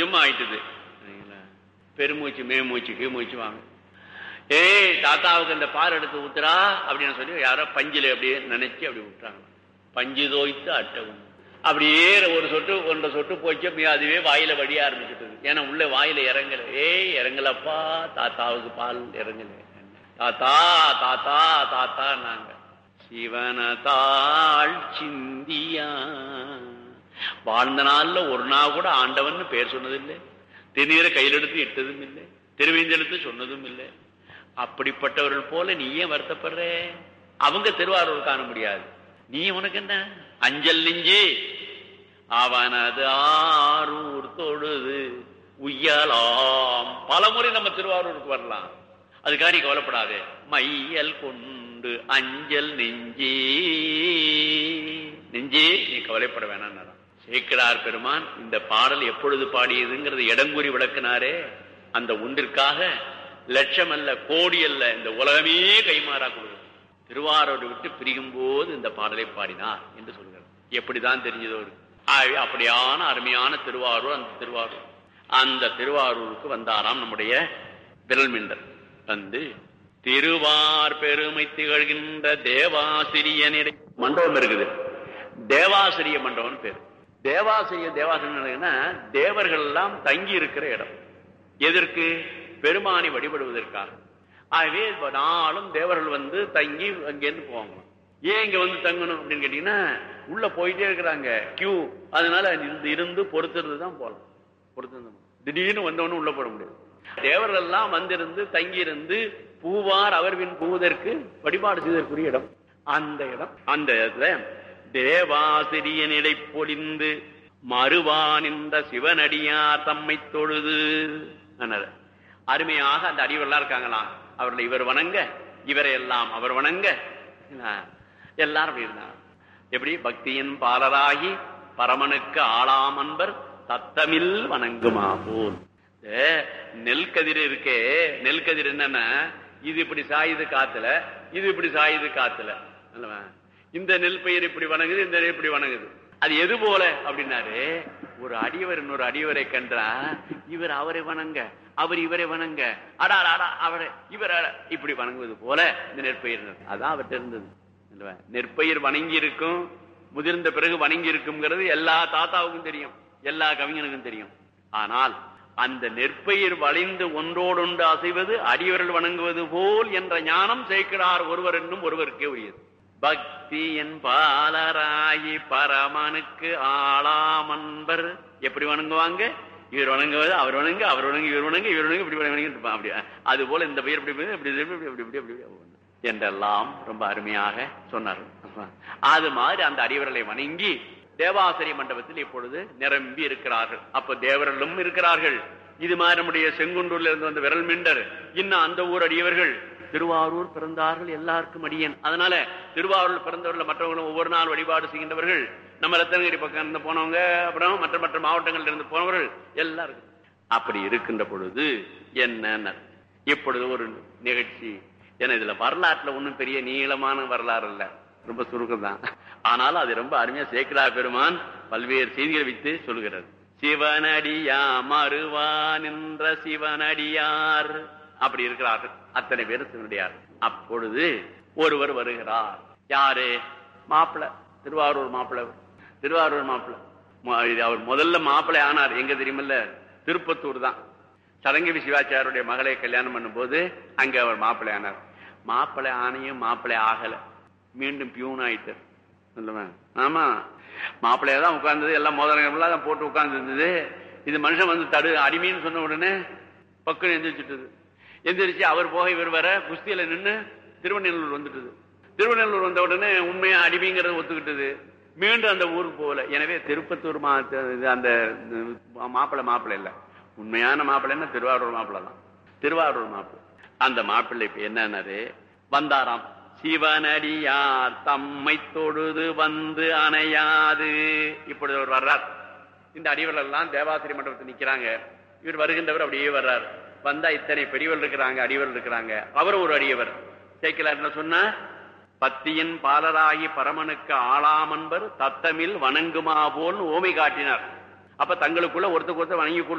ஜென்மம் ஆயிட்டுது சரிங்களா? பெருமூச்சு மேமூச்சு கீமூச்சு வாங்க ஏய் தாத்தாவுக்கு இந்த பால் எடுத்து ஊத்துறா அப்படின்னு சொல்லி யாரோ பஞ்சில அப்படியே நினைச்சு அப்படி விட்டுறாங்க பஞ்சு தோய்த்து அட்டவும் அப்படியே ஒரு சொட்டு ஒன்றரை சொட்டு போச்சு அப்படியே அதுவே வாயில வடிய ஆரம்பிச்சுட்டு ஏன்னா உள்ள வாயில இறங்கல ஏய் இறங்கலப்பா தாத்தாவுக்கு பால் இறங்கல தாத்தா தாத்தா தாத்தா நாங்க சிவனதாள் சிந்தியா வாழ்ந்த நாள்ல ஒரு நாள் கூட ஆண்டவன் பேர் சொன்னதில்லை திருநீரை கையில் எடுத்து இட்டதும் இல்லை திருவேந்தெடுத்து சொன்னதும் இல்லை அப்படிப்பட்டவர்கள் போல நீ ஏன் வருத்தப்படுற அவங்க திருவாரூர் காண முடியாது நீ உனக்கு என்ன அஞ்சல் நெஞ்சு அவனது ஆரூர் தொழுது உய்யலாம் பலமுறை நம்ம திருவாரூருக்கு வரலாம் அதுக்காக நீ கவலைப்படாதே மையல் கொண்டு அஞ்சல் நெஞ்சே நெஞ்சே நீ கவலைப்பட வேணாம் சேக்கிரார் பெருமான் இந்த பாடல் எப்பொழுது பாடியதுங்கிறது இடங்குறி விளக்குனாரே அந்த ஒன்றிற்காக லட்சம் அல்ல கோடி அல்ல இந்த உலகமே கைமாறா கொடுக்கும் திருவாரூரை விட்டு பிரியும் போது இந்த பாடலை பாடினார் என்று சொல்கிறார் எப்படிதான் தெரிஞ்சதோ இருக்கு. ஆகவே அப்படியான அருமையான திருவாரூர் அந்த திருவாரூர் அந்த திருவாரூருக்கு வந்தாராம் நம்முடைய விரல்மிண்டர் வந்து திருவார் பெருமை திகழ்கின்ற தேவாசிரியனிடை மண்டபம் இருக்குது தேவாசிரிய மண்டபம் பேர் தேவாசிரிய தேவாசிரியன்னா தேவர்கள் எல்லாம் தங்கி இருக்கிற இடம் எதற்கு பெருமானை வழிபடுவதற்காக ஆகவே இப்ப நாளும் தேவர்கள் வந்து தங்கி அங்கேருந்து போவாங்க ஏன் இங்க வந்து தங்கணும் அப்படின்னு கேட்டீங்கன்னா உள்ள போயிட்டே இருக்கிறாங்க கியூ அதனால இருந்து இருந்து பொறுத்திருந்து தான் போகலாம் பொறுத்திருந்து திடீர்னு வந்தவொன்னு உள்ள போட முடியாது தேவர்கள் எல்லாம் வந்திருந்து தங்கியிருந்து பூவார் அவர்வின் பூவதற்கு வழிபாடு செய்வதற்குரிய இடம் அந்த இடம் அந்த இடத்துல தேவாசிரியனிடை பொழிந்து மறுவான் என்ற சிவனடியார் தம்மை தொழுது என்னாரு. அருமையாக அந்த அடிவெல்லாம் இருக்காங்களாம் அவர்களை இவர் வணங்க இவரை எல்லாம் அவர் வணங்க என்ன? எல்லாரும் அப்படி இருந்தாங்க எப்படி பக்தியின் பாலராகி பரமனுக்கு ஆளாம் அன்பர் தத்தமில் வணங்குமா போல் இந்த நெல் கதிர் இருக்கே நெல் கதிர் என்னன்னா இது இப்படி சாயுது காத்துல இது இப்படி சாயுது காத்துல அல்லவா? இந்த நெல் பயிர் இப்படி வணங்குது இந்த நெல் இப்படி வணங்குது அது எது போல அப்படின்னாரு ஒரு அடியவர் இன்னொரு அடியவரை கன்றா இவர் அவரை வணங்க அவர் இவரை வணங்க அடா அடா அவரை இவர் அட- இப்படி வணங்குவது போல இந்த நெற்பயிர் அதான் அவர்கிட்ட இருந்தது அல்லவா? நெற்பயிர் வணங்கி இருக்கும் முதிர்ந்த பிறகு வணங்கி இருக்குங்கிறது எல்லா தாத்தாவுக்கும் தெரியும் எல்லா கவிஞனுக்கும் தெரியும் ஆனால் அந்த நெற்பயிர் வளைந்து ஒன்றோடொன்று அசைவது அடியவர்கள் வணங்குவது போல் என்ற ஞானம் சேர்க்கிறார் ஒருவர் என்னும் ஒருவருக்கே உரியது பக்தியின் பாலராகி பரமனுக்கு ஆளாமன்பர் எப்படி வணங்குவாங்க இவர் வணங்குவது அவர் வணங்கு அவர் வணங்கு இவர் வணங்கு இவர் வணங்கு இப்படி வணங்கி இருப்பான் அப்படி அது போல இந்த பயிர் இப்படி இப்படி இப்படி இப்படி இப்படி இப்படி இப்படி இப்படி என்றெல்லாம் ரொம்ப அருமையாக சொன்னார் அது மாதிரி அந்த அடியவர்களை வணங்கி தேவாசிரிய மண்டபத்தில் இப்பொழுது நிரம்பி இருக்கிறார்கள் அப்ப தேவர்களும் இருக்கிறார்கள் இது மாதிரி நம்முடைய செங்குன்றூர்ல இருந்து வந்த விரல் மிண்டர் இன்னும் அந்த ஊர் அடியவர்கள் திருவாரூர் பிறந்தார்கள் எல்லாருக்கும் அடியன் அதனால திருவாரூர் பிறந்தவர்கள் மற்றவங்களும் ஒவ்வொரு நாள் வழிபாடு செய்கின்றவர்கள் நம்ம ரத்தனகிரி பக்கம் இருந்து போனவங்க அப்புறம் மற்ற மற்ற மாவட்டங்கள்ல இருந்து போனவர்கள் எல்லாருக்கும் அப்படி இருக்கின்ற பொழுது என்ன இப்பொழுது ஒரு நிகழ்ச்சி ஏன்னா இதுல வரலாற்றுல ஒண்ணும் பெரிய நீளமான வரலாறு இல்ல ரொம்ப சுருக்கம் தான் ஆனாலும் அது ரொம்ப அருமையா சேக்கரா பெருமான் பல்வேறு செய்திகளை வைத்து சொல்கிறார் சிவனடியா மறுவான் என்ற சிவனடியார் அப்படி இருக்கிறார்கள் அத்தனை பேரும் சிவனடியார் அப்பொழுது ஒருவர் வருகிறார் யாரு மாப்பிள திருவாரூர் மாப்பிள திருவாரூர் மாப்பிள மு- இது அவர் முதல்ல மாப்பிளை ஆனார் எங்க தெரியுமில்ல திருப்பத்தூர் தான் சடங்கவி சிவாச்சாரியுடைய மகளை கல்யாணம் பண்ணும்போது அங்க அவர் மாப்பிள்ளை ஆனார் மாப்பிள்ளை ஆணையும் மாப்பிள்ளை ஆகல மீண்டும் பியூன் ஆயிட்டார் சொல்லுவா ஆமா மாப்பிள்ளையா தான் உட்கார்ந்தது எல்லாம் மோதிரங்கள்லாம் தான் போட்டு உட்கார்ந்து இருந்தது இது மனுஷன் வந்து தடு அடிமைன்னு சொன்ன உடனே பக்கம் எந்திரிச்சிட்டது எந்திரிச்சு அவர் போக இவர் வர குஸ்தியில நின்னு திருவண்ணூர் வந்துட்டது திருவண்ணூர் வந்த உடனே உண்மையா அடிமைங்கிறத ஒத்துக்கிட்டது மீண்டும் அந்த ஊருக்கு போகல எனவே திருப்பத்தூர் மா இது அந்த மாப்பிள்ளை மாப்பிள்ளை இல்ல உண்மையான மாப்பிள்ளைன்னா திருவாரூர் மாப்பிள்ளை தான் திருவாரூர் மாப்பிள்ளை அந்த மாப்பிள்ளை இப்ப என்னன்னாரு வந்தாராம் சிவனடியார் தம்மை தொழுது வந்து அணையாது இப்பொழுது அவர் வர்றார் இந்த அடிவர்கள் எல்லாம் தேவாசிரி மண்டபத்தில் நிக்கிறாங்க இவர் வருகின்றவர் அப்படியே வர்றார் வந்தா இத்தனை பெரியவர் இருக்கிறாங்க அடியவர் இருக்கிறாங்க அவர் ஒரு அடியவர் சேர்க்கலார் என்ன சொன்னா பத்தியின் பாலராகி பரமனுக்கு ஆளாமன்பர் தத்தமில் வணங்குமா போல் ஓமை காட்டினார் அப்ப தங்களுக்குள்ள ஒருத்தருக்கு ஒருத்தர் வணங்கி கொள்ளும்